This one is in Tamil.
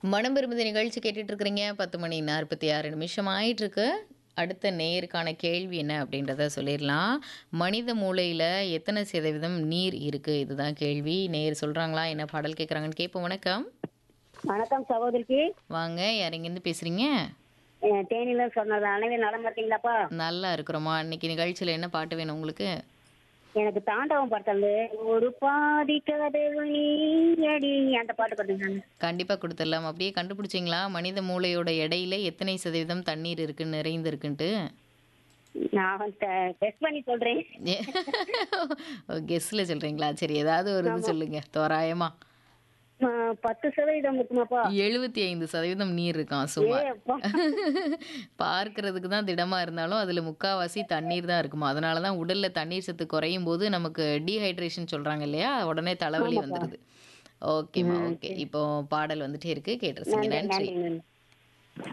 மனம் விரும்புத நிகழ்ச்சி கேட்டுட்டு இருக்கிறீங்க பத்து மணி நாற்பத்தி ஆறு நிமிஷம் ஆயிட்டு இருக்கு அடுத்த நேருக்கான கேள்வி என்ன அப்படின்றத சொல்லிடலாம் மனித மூளையில் எத்தனை சதவீதம் நீர் இருக்குது இதுதான் கேள்வி நேர் சொல்கிறாங்களா என்ன பாடல் கேட்குறாங்கன்னு கேட்போம் வணக்கம் வணக்கம் சகோதரிக்கு வாங்க யார் எங்கேருந்து பேசுகிறீங்க அஹ் தேனியில சொன்னது அனைவரும் நலம் இருக்கீங்களாப்பா நல்லா இருக்கிறோமா இன்னைக்கு நிகழ்ச்சியில் என்ன பாட்டு வேணும் உங்களுக்கு எனக்கு தாண்டவம் படத்துல ஒரு பாதி கதவு நீடி அந்த பாட்டு பாட்டுங்க கண்டிப்பாக கொடுத்துடலாம் அப்படியே கண்டுபிடிச்சிங்களா மனித மூளையோட எடையில எத்தனை சதவீதம் தண்ணீர் இருக்குன்னு நிறைந்து இருக்குன்ட்டு நான் டெஸ்ட் பண்ணி சொல்றேன் கெஸ்ஸில் சொல்கிறீங்களா சரி ஏதாவது ஒரு இது சொல்லுங்க தோராயமா அஹ் பத்து சதவீதம் இருக்குமாப்பா எழுபத்தி ஐந்து சதவீதம் நீர் இருக்கான் சும்மா ஏ அப்பா. பார்க்கறதுக்கு தான் திடமா இருந்தாலும் அதுல முக்காவாசி தண்ணீர் தான் இருக்குமா அதனால தான் உடல்ல தண்ணீர் சத்து குறையும் போது நமக்கு டீஹைட்ரேஷன் சொல்றாங்க இல்லையா உடனே தலைவலி வந்துடுது ஓகேம்மா ஓகே இப்போ பாடல் வந்துட்டே இருக்கு கேட்டுருசீங்க நன்றி நன்றி நன்றி